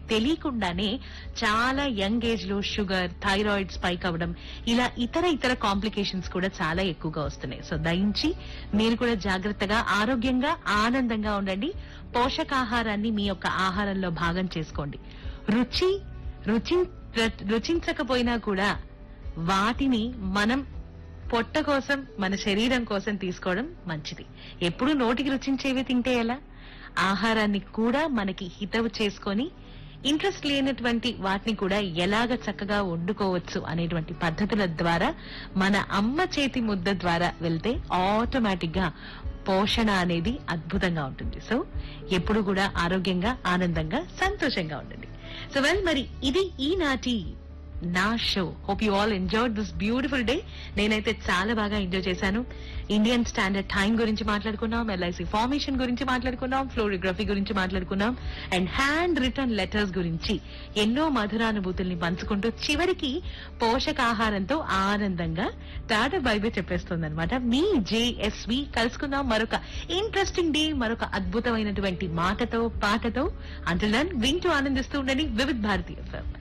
తెలియకుండానే చాలా young age లో షుగర్ థైరాయిడ్ స్పైక్ అవ్వడం ఇలా ఇతర ఇతర కాంప్లికేషన్స్ కూడా చాలా ఎక్కువగా వస్తున్నాయి సో దయించి మీరు కూడా జాగ్రత్తగా ఆరోగ్యంగా ఆనందంగా ఉండండి పోషకాహారాన్ని మీ యొక్క ఆహారంలో భాగం చేసుకోండి రుచి రుచి రుచించకపోయినా కూడా వాటిని మనం పొట్ట కోసం మన శరీరం కోసం తీసుకోవడం మంచిది ఎప్పుడు నోటికి రుచించేవి తింటే ఎలా ఆహారాన్ని కూడా మనకి హితవు చేసుకొని ఇంట్రెస్ట్ లేనటువంటి వాటిని కూడా ఎలాగ చక్కగా వండుకోవచ్చు అనేటువంటి పద్ధతుల ద్వారా మన అమ్మ చేతి ముద్ద ద్వారా వెళ్తే ఆటోమేటిక్ గా పోషణ అనేది అద్భుతంగా ఉంటుంది సో ఎప్పుడు కూడా ఆరోగ్యంగా ఆనందంగా సంతోషంగా ఉండండి సో వెల్ మరి ఇది ఈనాటి నా show hope you all enjoy this beautiful day నేనైతే చాలా బాగా ఎంజాయ్ చేశాను ఇండియన్ స్టాండర్డ్ టైం గురించి మాట్లాడుకున్నాం ఎల్ఐసి ఫార్మేషన్ గురించి మాట్లాడుకున్నాం ఫ్లోరిగ్రఫీ గురించి మాట్లాడుకున్నాం అండ్ హ్యాండ్ రిటర్న్ లెటర్స్ గురించి ఎన్నో మధురానుభూతుల్ని పంచుకుంటూ చివరికి పోషకాహారంతో ఆనందంగా టాటా బైబే చెప్పేస్తుంది అనమాట మీ జేఎస్వి కలుసుకుందాం మరొక ఇంట్రెస్టింగ్ డే మరొక అద్భుతమైనటువంటి మాటతో పాటతో అంటున్నాను వింటూ ఆనందిస్తూ ఉండండి వివిధ్ భారతి ఎఫ్ఎం